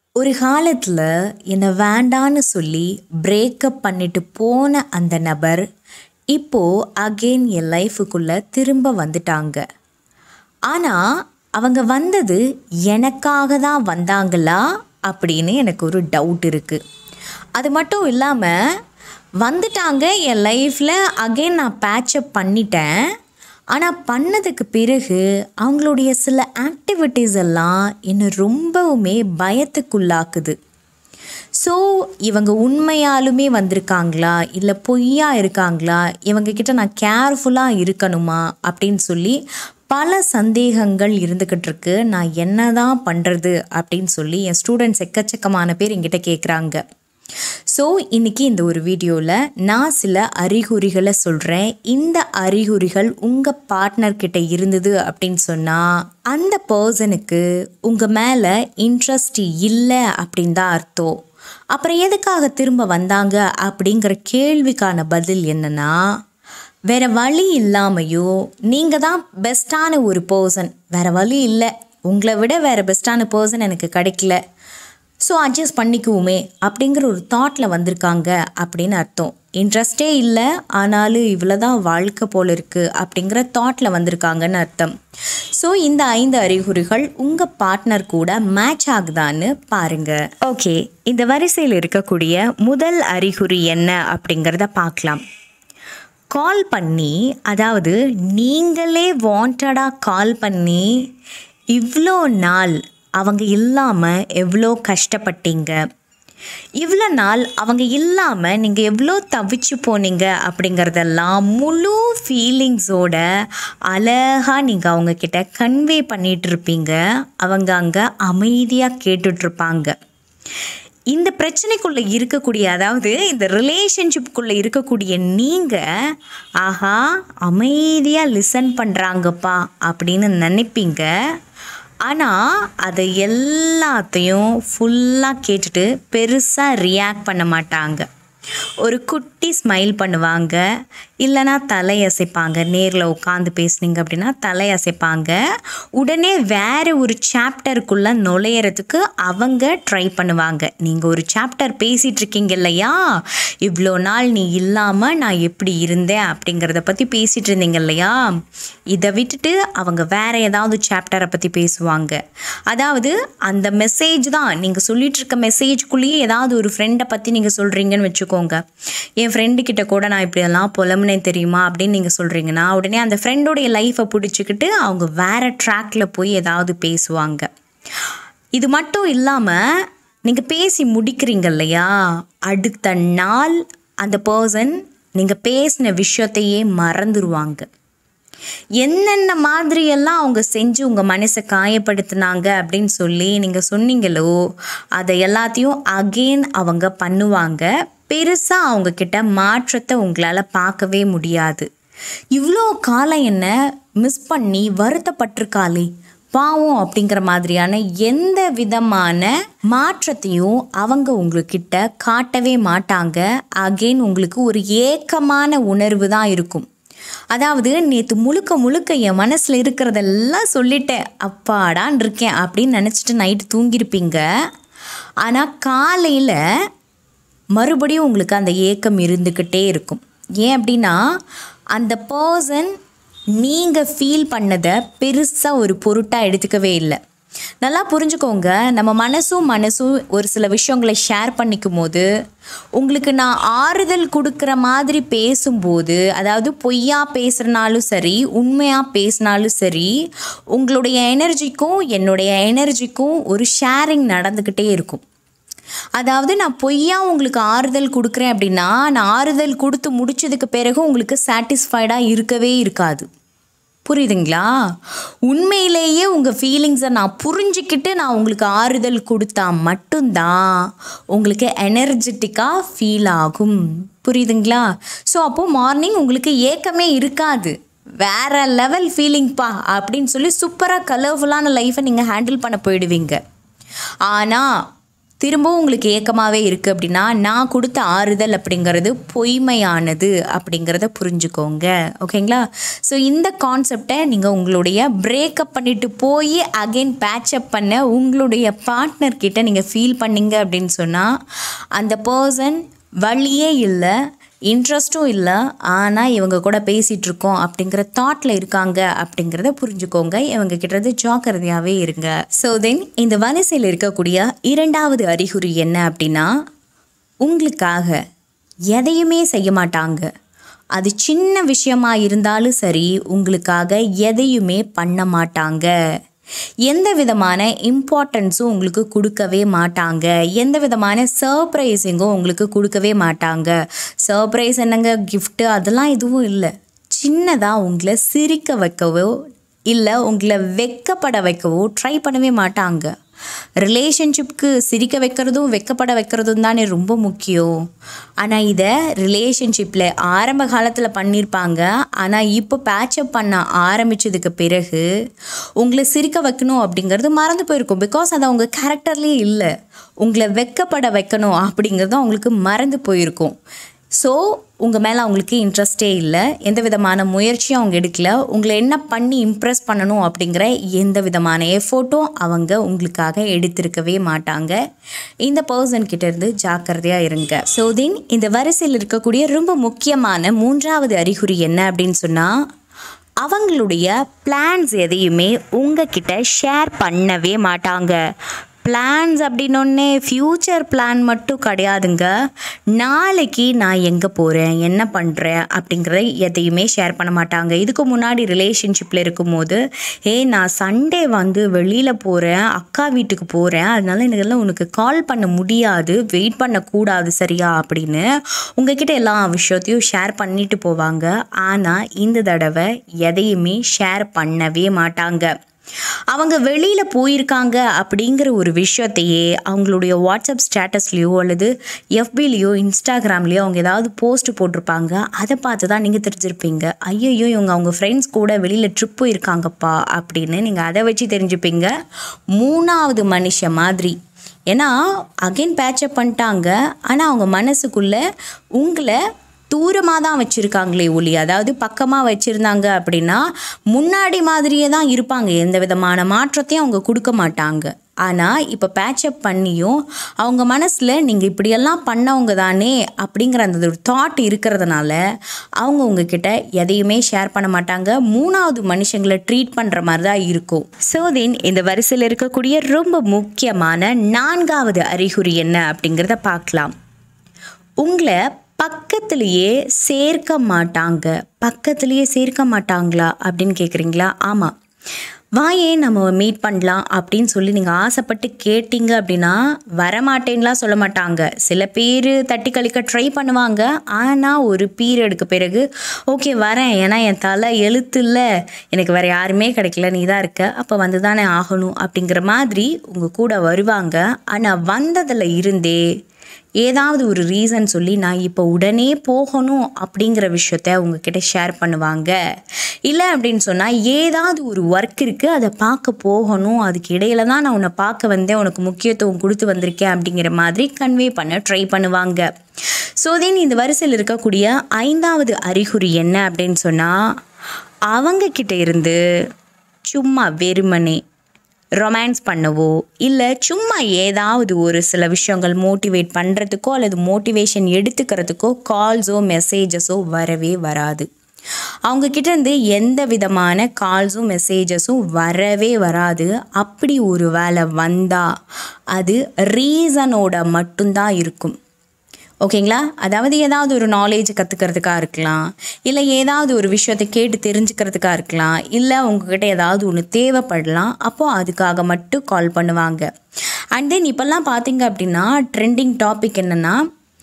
ஒரு காலத்தில் என்னை வேண்டான்னு சொல்லி பிரேக்கப் பண்ணிட்டு போன அந்த நபர் இப்போது அகெயின் என் லைஃபுக்குள்ளே திரும்ப வந்துட்டாங்க ஆனால் அவங்க வந்தது எனக்காக தான் வந்தாங்களா அப்படின்னு எனக்கு ஒரு டவுட் இருக்குது அது மட்டும் இல்லாமல் வந்துட்டாங்க என் லைஃப்பில் அகெயின் நான் பேட்சப் பண்ணிட்டேன் ஆனால் பண்ணதுக்கு பிறகு அவங்களுடைய சில ஆக்டிவிட்டீஸ் எல்லாம் என்னை ரொம்பவுமே பயத்துக்குள்ளாக்குது ஸோ இவங்க உண்மையாலுமே வந்திருக்காங்களா இல்லை பொய்யா இருக்காங்களா இவங்க கிட்ட நான் கேர்ஃபுல்லாக இருக்கணுமா அப்படின்னு சொல்லி பல சந்தேகங்கள் இருந்துக்கிட்டு இருக்கு நான் என்ன தான் பண்ணுறது அப்படின்னு சொல்லி என் ஸ்டூடெண்ட்ஸ் எக்கச்சக்கமான பேர் என்கிட்ட கேட்குறாங்க ஸோ இன்றைக்கி இந்த ஒரு வீடியோவில் நான் சில அறிகுறிகளை சொல்கிறேன் இந்த அறிகுறிகள் உங்கள் பார்ட்னர்கிட்ட இருந்தது அப்படின்னு சொன்னால் அந்த பர்சனுக்கு உங்கள் மேலே இன்ட்ரெஸ்ட் இல்லை அப்படின்னு தான் அர்த்தம் அப்புறம் எதுக்காக திரும்ப வந்தாங்க அப்படிங்கிற கேள்விக்கான பதில் என்னன்னா வேற வழி இல்லாமையோ நீங்கள் தான் பெஸ்ட்டான ஒரு பர்சன் வேற வழி இல்லை உங்களை விட வேற பெஸ்ட்டான பர்சன் எனக்கு கிடைக்கல ஸோ அட்ஜஸ்ட் பண்ணிக்குவோமே அப்படிங்கிற ஒரு தாட்டில் வந்திருக்காங்க அப்படின்னு அர்த்தம் இன்ட்ரெஸ்டே இல்லை ஆனாலும் இவ்வளோ தான் வாழ்க்கை போல இருக்குது அப்படிங்கிற தாட்டில் வந்திருக்காங்கன்னு அர்த்தம் ஸோ இந்த ஐந்து அறிகுறிகள் உங்கள் பார்ட்னர் கூட மேட்ச் ஆகுதான்னு பாருங்க ஓகே இந்த வரிசையில் இருக்கக்கூடிய முதல் அறிகுறி என்ன அப்படிங்கிறத பார்க்கலாம் கால் பண்ணி அதாவது நீங்களே வாண்டடாக கால் பண்ணி இவ்வளோ நாள் அவங்க இல்லாமல் எவ்வளோ கஷ்டப்பட்டீங்க இவ்வளோ நாள் அவங்க இல்லாமல் நீங்கள் எவ்வளோ தவிச்சு போனீங்க அப்படிங்கிறதெல்லாம் முழு ஃபீலிங்ஸோட அழகாக நீங்கள் அவங்கக்கிட்ட கன்வே பண்ணிகிட்டு இருப்பீங்க அவங்க அங்கே அமைதியாக கேட்டுட்ருப்பாங்க இந்த பிரச்சனைக்குள்ளே இருக்கக்கூடிய அதாவது இந்த ரிலேஷன்ஷிப்புக்குள்ளே இருக்கக்கூடிய நீங்கள் ஆஹா அமைதியாக லிசன் பண்ணுறாங்கப்பா அப்படின்னு நினைப்பீங்க ஆனால் அதை எல்லாத்தையும் ஃபுல்லாக கேட்டுட்டு பெருசாக ரியாக்ட் பண்ண மாட்டாங்க ஒரு குட்டி ஸ்மைல் பண்ணுவாங்க இல்லைனா தலையசைப்பாங்க நேரில் உட்காந்து பேசுனீங்க அப்படின்னா தலையசைப்பாங்க உடனே வேறு ஒரு சாப்டருக்குள்ளே நுழையிறதுக்கு அவங்க ட்ரை பண்ணுவாங்க நீங்கள் ஒரு சாப்டர் பேசிகிட்டு இருக்கீங்க இல்லையா இவ்வளோ நாள் நீ இல்லாமல் நான் எப்படி இருந்தேன் அப்படிங்கிறத பற்றி பேசிகிட்டு இருந்தீங்க இல்லையா இதை விட்டுட்டு அவங்க வேறு ஏதாவது சாப்டரை பற்றி பேசுவாங்க அதாவது அந்த மெசேஜ் தான் நீங்கள் சொல்லிட்டு இருக்க மெசேஜ்குள்ளேயே ஏதாவது ஒரு ஃப்ரெண்டை பற்றி நீங்கள் சொல்கிறீங்கன்னு வச்சுக்கோங்க என் ஃப்ரெண்டு கிட்ட கூட நான் இப்படியெல்லாம் புலம்புனேன் தெரியுமா அப்படின்னு நீங்கள் சொல்கிறீங்கன்னா உடனே அந்த ஃப்ரெண்டோடைய லைஃப்பை பிடிச்சிக்கிட்டு அவங்க வேறு ட்ராக்ல போய் ஏதாவது பேசுவாங்க இது மட்டும் இல்லாமல் நீங்கள் பேசி முடிக்கிறீங்க இல்லையா அடுத்த நாள் அந்த பர்சன் நீங்கள் பேசின விஷயத்தையே மறந்துடுவாங்க என்னென்ன மாதிரியெல்லாம் அவங்க செஞ்சு உங்கள் மனசை காயப்படுத்தினாங்க அப்படின்னு சொல்லி நீங்கள் சொன்னீங்களோ அதை எல்லாத்தையும் அகெயின் அவங்க பண்ணுவாங்க பெருசாக அவங்கக்கிட்ட மாற்றத்தை உங்களால் பார்க்கவே முடியாது இவ்வளோ காலம் என்ன மிஸ் பண்ணி வருத்தப்பட்டிருக்காளே பாவம் அப்படிங்கிற மாதிரியான எந்த விதமான மாற்றத்தையும் அவங்க உங்ககிட்ட காட்டவே மாட்டாங்க அகெயின் உங்களுக்கு ஒரு ஏக்கமான உணர்வு தான் இருக்கும் அதாவது நேற்று முழுக்க முழுக்க என் மனசில் இருக்கிறதெல்லாம் சொல்லிட்டேன் அப்பாடான் இருக்கேன் அப்படின்னு நினச்சிட்டு நைட்டு தூங்கியிருப்பீங்க ஆனால் காலையில் மறுபடியும் உங்களுக்கு அந்த ஏக்கம் இருந்துக்கிட்டே இருக்கும் ஏன் அப்படின்னா அந்த பர்சன் நீங்கள் ஃபீல் பண்ணதை பெருசாக ஒரு பொருட்டாக எடுத்துக்கவே இல்லை நல்லா புரிஞ்சுக்கோங்க நம்ம மனசும் மனசும் ஒரு சில விஷயங்களை ஷேர் பண்ணிக்கும் போது உங்களுக்கு நான் ஆறுதல் கொடுக்குற மாதிரி பேசும்போது அதாவது பொய்யா பேசுகிறனாலும் சரி உண்மையாக பேசினாலும் சரி உங்களுடைய எனர்ஜிக்கும் என்னுடைய எனர்ஜிக்கும் ஒரு ஷேரிங் நடந்துக்கிட்டே இருக்கும் அதாவது நான் பொய்யா உங்களுக்கு ஆறுதல் கொடுக்குறேன் அப்படின்னா நான் ஆறுதல் கொடுத்து முடிச்சதுக்கு பிறகு உங்களுக்கு சாட்டிஸ்ஃபைடாக இருக்கவே இருக்காது புரியுதுங்களா உண்மையிலேயே உங்கள் ஃபீலிங்ஸை நான் புரிஞ்சுக்கிட்டு நான் உங்களுக்கு ஆறுதல் கொடுத்தா மட்டும்தான் உங்களுக்கு எனர்ஜெட்டிக்காக ஃபீல் ஆகும் புரியுதுங்களா ஸோ அப்போது மார்னிங் உங்களுக்கு ஏக்கமே இருக்காது வேற லெவல் ஃபீலிங்ப்பா அப்படின்னு சொல்லி சூப்பராக கலர்ஃபுல்லான லைஃப்பை நீங்கள் ஹேண்டில் பண்ண போயிடுவீங்க ஆனால் திரும்பவும் உங்களுக்கு ஏக்கமாகவே இருக்குது அப்படின்னா நான் கொடுத்த ஆறுதல் அப்படிங்கிறது பொய்மையானது அப்படிங்கிறத புரிஞ்சுக்கோங்க ஓகேங்களா ஸோ இந்த கான்செப்டை நீங்கள் உங்களுடைய பிரேக்கப் பண்ணிட்டு போய் அகைன் பேட்சப் பண்ண உங்களுடைய பார்ட்னர் கிட்ட நீங்கள் ஃபீல் பண்ணீங்க அப்படின்னு சொன்னால் அந்த பர்சன் வழியே இல்லை இன்ட்ரெஸ்ட்டும் இல்லை ஆனால் இவங்க கூட பேசிகிட்டு இருக்கோம் அப்படிங்கிற தாட்டில் இருக்காங்க அப்படிங்கிறத புரிஞ்சுக்கோங்க இவங்க கிட்டது ஜாக்கிரதையாகவே இருங்க ஸோ தென் இந்த வரிசையில் இருக்கக்கூடிய இரண்டாவது அறிகுறி என்ன அப்படின்னா உங்களுக்காக எதையுமே செய்ய மாட்டாங்க அது சின்ன விஷயமா இருந்தாலும் சரி உங்களுக்காக எதையுமே பண்ண மாட்டாங்க எந்த விதமான இம்பார்ட்டன்ஸும் உங்களுக்கு கொடுக்கவே மாட்டாங்க எந்த விதமான சர்ப்ரைஸிங்கும் உங்களுக்கு கொடுக்கவே மாட்டாங்க சர்ப்ரைஸ் என்னங்க gift அதெல்லாம் எதுவும் இல்லை சின்னதாக உங்களை சிரிக்க வைக்கவோ இல்லை உங்களை வெக்கப்பட வைக்கவோ ட்ரை பண்ணவே மாட்டாங்க ரிலேஷன்ஷிப்க்கு சிரிக்க வைக்கிறதும் வெக்கப்பட வைக்கிறதும் தானே ரொம்ப முக்கியம் ஆனால் இதை ரிலேஷன்ஷிப்பில் ஆரம்ப காலத்தில் பண்ணியிருப்பாங்க ஆனால் இப்போ பேட்சப் பண்ண ஆரம்பித்ததுக்கு பிறகு உங்களை சிரிக்க வைக்கணும் அப்படிங்கிறது மறந்து போயிருக்கும் பிகாஸ் அது அவங்க கேரக்டர்லேயே இல்லை உங்களை வெக்கப்பட வைக்கணும் அப்படிங்கிறது அவங்களுக்கு மறந்து போயிருக்கும் ஸோ உங்கள் மேலே அவங்களுக்கு இன்ட்ரெஸ்டே இல்லை எந்த விதமான முயற்சியும் அவங்க எடுக்கல உங்களை என்ன பண்ணி இம்ப்ரெஸ் பண்ணணும் அப்படிங்கிற எந்த விதமான எஃபோர்ட்டும் அவங்க உங்களுக்காக எடுத்திருக்கவே மாட்டாங்க இந்த பர்சன் கிட்ட இருந்து ஜாக்கிரதையாக இருங்க ஸோ தென் இந்த வரிசையில் இருக்கக்கூடிய ரொம்ப முக்கியமான மூன்றாவது அறிகுறி என்ன அப்படின்னு சொன்னால் அவங்களுடைய பிளான்ஸ் எதையுமே உங்ககிட்ட ஷேர் பண்ணவே மாட்டாங்க பிளான்ஸ் அப்படின்னொன்னே ஃப்யூச்சர் பிளான் மட்டும் கிடையாதுங்க நாளைக்கு நான் எங்கே போகிறேன் என்ன பண்ணுறேன் அப்படிங்கிறத எதையுமே ஷேர் பண்ண மாட்டாங்க இதுக்கு முன்னாடி ரிலேஷன்ஷிப்பில் இருக்கும்போது ஏ நான் சண்டே வந்து வெளியில் போகிறேன் அக்கா வீட்டுக்கு போகிறேன் அதனால எனக்கெல்லாம் உனக்கு கால் பண்ண முடியாது வெயிட் பண்ணக்கூடாது சரியா அப்படின்னு உங்ககிட்ட எல்லா விஷயத்தையும் ஷேர் பண்ணிட்டு போவாங்க ஆனால் இந்த தடவை எதையுமே ஷேர் பண்ணவே மாட்டாங்க அவங்க வெளியில் போயிருக்காங்க அப்படிங்கிற ஒரு விஷயத்தையே அவங்களுடைய வாட்ஸ்அப் ஸ்டேட்டஸ்லேயோ அல்லது எஃபிலேயோ இன்ஸ்டாகிராம்லேயோ அவங்க ஏதாவது போஸ்ட் போட்டிருப்பாங்க அதை பார்த்து தான் நீங்கள் தெரிஞ்சிருப்பீங்க ஐயோ இவங்க அவங்க ஃப்ரெண்ட்ஸ் கூட வெளியில் ட்ரிப் போயிருக்காங்கப்பா அப்படின்னு நீங்கள் அதை வச்சு தெரிஞ்சுப்பீங்க மூணாவது மனுஷன் மாதிரி ஏன்னா அகைன் பேட்சப் பண்ணிட்டாங்க ஆனால் அவங்க மனசுக்குள்ளே உங்களை தூரமாக தான் வச்சுருக்காங்களே ஒளி அதாவது பக்கமாக வச்சுருந்தாங்க அப்படின்னா முன்னாடி மாதிரியே தான் இருப்பாங்க எந்த விதமான மாற்றத்தையும் அவங்க கொடுக்க மாட்டாங்க ஆனால் இப்போ பேட்சப் பண்ணியும் அவங்க மனசில் நீங்கள் இப்படியெல்லாம் பண்ணவங்க தானே அப்படிங்கிற அந்த ஒரு தாட் இருக்கிறதுனால அவங்க உங்ககிட்ட எதையுமே ஷேர் பண்ண மாட்டாங்க மூணாவது மனுஷங்களை ட்ரீட் பண்ணுற மாதிரி தான் இருக்கும் ஸோ தென் இந்த வரிசையில் இருக்கக்கூடிய ரொம்ப முக்கியமான நான்காவது அறிகுறி என்ன அப்படிங்கிறத பார்க்கலாம் உங்களை பக்கத்துலேயே சேர்க்க மாட்டாங்க பக்கத்துலேயே சேர்க்க மாட்டாங்களா அப்படின்னு கேட்குறீங்களா ஆமாம் வாயே நம்ம மீட் பண்ணலாம் அப்படின்னு சொல்லி நீங்கள் ஆசைப்பட்டு கேட்டீங்க அப்படின்னா வரமாட்டேன்லாம் சொல்ல மாட்டாங்க சில பேர் தட்டி கழிக்க ட்ரை பண்ணுவாங்க ஆனால் ஒரு பீரியடுக்கு பிறகு ஓகே வரேன் ஏன்னா என் தலை எழுத்து இல்லை எனக்கு வேறு யாருமே கிடைக்கல நீ தான் இருக்க அப்போ வந்து தானே ஆகணும் அப்படிங்கிற மாதிரி உங்கள் கூட வருவாங்க ஆனால் வந்ததில் இருந்தே ஏதாவது ஒரு ரீசன் சொல்லி நான் இப்போ உடனே போகணும் அப்படிங்கிற விஷயத்த உங்ககிட்ட ஷேர் பண்ணுவாங்க இல்லை அப்படின்னு சொன்னால் ஏதாவது ஒரு ஒர்க் இருக்குது அதை பார்க்க போகணும் அதுக்கு இடையில தான் நான் உன்னை பார்க்க வந்தேன் உனக்கு முக்கியத்துவம் கொடுத்து வந்திருக்கேன் அப்படிங்கிற மாதிரி கன்வே பண்ண ட்ரை பண்ணுவாங்க ஸோ தென் இந்த வரிசையில் இருக்கக்கூடிய ஐந்தாவது அறிகுறி என்ன அப்படின்னு சொன்னால் அவங்க கிட்ட இருந்து சும்மா வெறுமனே ரொமான்ஸ் பண்ணவோ இல்லை சும்மா ஏதாவது ஒரு சில விஷயங்கள் மோட்டிவேட் பண்ணுறதுக்கோ அல்லது மோட்டிவேஷன் எடுத்துக்கிறதுக்கோ கால்ஸோ மெசேஜஸோ வரவே வராது அவங்க கிட்ட இருந்து எந்த விதமான கால்ஸும் மெசேஜஸும் வரவே வராது அப்படி ஒரு வேலை வந்தால் அது ரீசனோட மட்டும்தான் இருக்கும் ஓகேங்களா அதாவது ஏதாவது ஒரு நாலேஜ் கற்றுக்கிறதுக்காக இருக்கலாம் இல்லை ஏதாவது ஒரு விஷயத்தை கேட்டு தெரிஞ்சுக்கிறதுக்காக இருக்கலாம் இல்லை உங்ககிட்ட ஏதாவது ஒன்று தேவைப்படலாம் அப்போது அதுக்காக மட்டும் கால் பண்ணுவாங்க அண்ட் தென் இப்போல்லாம் பார்த்தீங்க அப்படின்னா ட்ரெண்டிங் டாபிக் என்னென்னா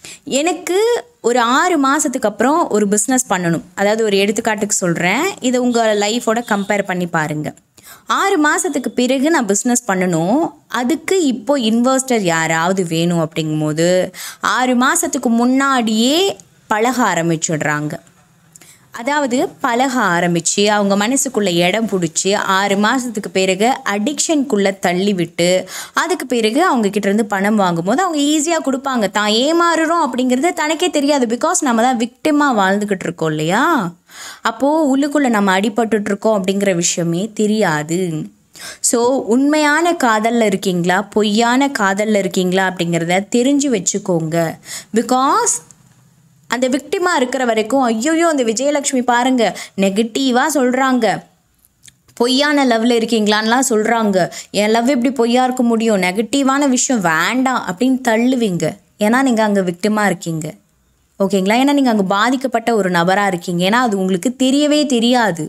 எனக்கு ஒரு ஆறு மாதத்துக்கு அப்புறம் ஒரு பிஸ்னஸ் பண்ணணும் அதாவது ஒரு எடுத்துக்காட்டுக்கு சொல்கிறேன் இதை உங்கள் லைஃபோட கம்பேர் பண்ணி பாருங்கள் ஆறு மாதத்துக்கு பிறகு நான் பிஸ்னஸ் பண்ணணும் அதுக்கு இப்போ இன்வெஸ்டர் யாராவது வேணும் அப்படிங்கும்போது ஆறு மாதத்துக்கு முன்னாடியே பழக ஆரம்பிச்சிடுறாங்க அதாவது பழக ஆரம்பித்து அவங்க மனசுக்குள்ளே இடம் பிடிச்சி ஆறு மாதத்துக்கு பிறகு அடிக்ஷனுக்குள்ளே தள்ளி விட்டு அதுக்கு பிறகு அவங்க கிட்ட இருந்து பணம் வாங்கும்போது அவங்க ஈஸியாக கொடுப்பாங்க தான் ஏமாறுறோம் அப்படிங்கிறது தனக்கே தெரியாது பிகாஸ் நம்ம தான் விக்டிமாக வாழ்ந்துக்கிட்டு இருக்கோம் இல்லையா அப்போது உள்ளுக்குள்ளே நம்ம அடிபட்டுட்டு இருக்கோம் அப்படிங்கிற விஷயமே தெரியாது ஸோ உண்மையான காதலில் இருக்கீங்களா பொய்யான காதலில் இருக்கீங்களா அப்படிங்கிறத தெரிஞ்சு வச்சுக்கோங்க பிகாஸ் அந்த விக்டிமாக இருக்கிற வரைக்கும் ஐயோயோ அந்த விஜயலக்ஷ்மி பாருங்க நெகட்டிவாக சொல்கிறாங்க பொய்யான லவ்வில் இருக்கீங்களான்லாம் சொல்கிறாங்க என் லவ் எப்படி பொய்யா இருக்க முடியும் நெகட்டிவான விஷயம் வேண்டாம் அப்படின்னு தள்ளுவீங்க ஏன்னா நீங்கள் அங்கே விக்டிமாக இருக்கீங்க ஓகேங்களா ஏன்னா நீங்கள் அங்கே பாதிக்கப்பட்ட ஒரு நபராக இருக்கீங்க ஏன்னா அது உங்களுக்கு தெரியவே தெரியாது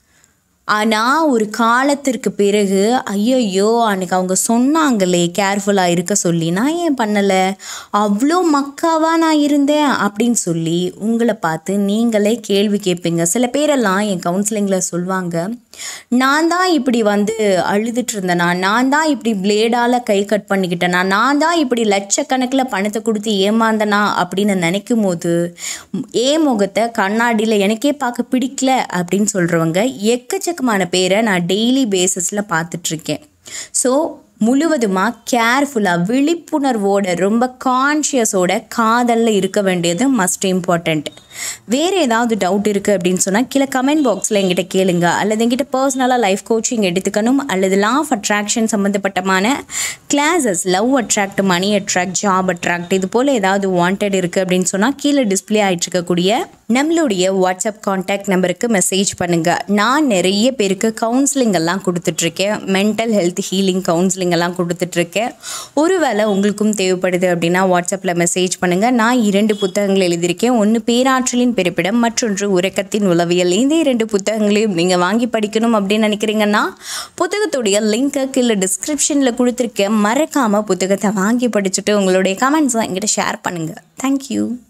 ஆனால் ஒரு காலத்திற்கு பிறகு ஐயையோ அன்னைக்கு அவங்க சொன்னாங்களே கேர்ஃபுல்லாக இருக்க சொல்லி நான் ஏன் பண்ணலை அவ்வளோ மக்காவா நான் இருந்தேன் அப்படின்னு சொல்லி உங்களை பார்த்து நீங்களே கேள்வி கேட்பீங்க சில பேரெல்லாம் என் கவுன்சிலிங்கில் சொல்லுவாங்க நான் தான் இப்படி வந்து அழுதுட்டு இருந்தேனா நான் தான் இப்படி பிளேடால் கை கட் பண்ணிக்கிட்டேனா நான் தான் இப்படி லட்சக்கணக்கில் பணத்தை கொடுத்து ஏமாந்தனா அப்படின்னு நினைக்கும் போது ஏ முகத்தை கண்ணாடியில் எனக்கே பார்க்க பிடிக்கல அப்படின்னு சொல்கிறவங்க எக்கச்சக்கமான பேரை நான் டெய்லி பேசிஸில் பார்த்துட்ருக்கேன் ஸோ முழுவதுமாக கேர்ஃபுல்லாக விழிப்புணர்வோட ரொம்ப கான்ஷியஸோட காதலில் இருக்க வேண்டியது மஸ்ட் இம்பார்ட்டண்ட் வேறு ஏதாவது டவுட் இருக்குது அப்படின்னு சொன்னால் கீழே கமெண்ட் பாக்ஸில் எங்கிட்ட கேளுங்க அல்லது எங்கிட்ட பர்சனலாக லைஃப் கோச்சிங் எடுத்துக்கணும் அல்லது லா ஆஃப் அட்ராக்ஷன் சம்மந்தப்பட்டமான classes love attract money attract job attract இது போல் ஏதாவது வாண்டட் இருக்குது அப்படின்னு சொன்னால் கீழே டிஸ்பிளே ஆகிட்டு இருக்கக்கூடிய நம்மளுடைய வாட்ஸ்அப் காண்டாக்ட் நம்பருக்கு மெசேஜ் பண்ணுங்கள் நான் நிறைய பேருக்கு கவுன்சிலிங் எல்லாம் கொடுத்துட்ருக்கேன் மென்டல் ஹெல்த் ஹீலிங் கவுன்சிலிங் எல்லாம் கொடுத்துட்ருக்கேன் ஒருவேளை உங்களுக்கும் தேவைப்படுது அப்படின்னா வாட்ஸ்அப்பில் மெசேஜ் பண்ணுங்கள் நான் இரண்டு புத்தகங்கள் எழுதியிருக்கேன் ஒன்று பேராற்றலின் பிறப்பிடம் மற்றொன்று உறக்கத்தின் உளவியல் இந்த இரண்டு புத்தகங்களையும் நீங்கள் வாங்கி படிக்கணும் அப்படின்னு நினைக்கிறீங்கன்னா புத்தகத்துடைய லிங்க்கை கீழே டிஸ்கிரிப்ஷனில் கொடுத்துருக்கேன் மறக்காமல் புத்தகத்தை வாங்கி படிச்சுட்டு உங்களுடைய கமெண்ட்ஸை என்கிட்ட ஷேர் பண்ணுங்கள் தேங்க்யூ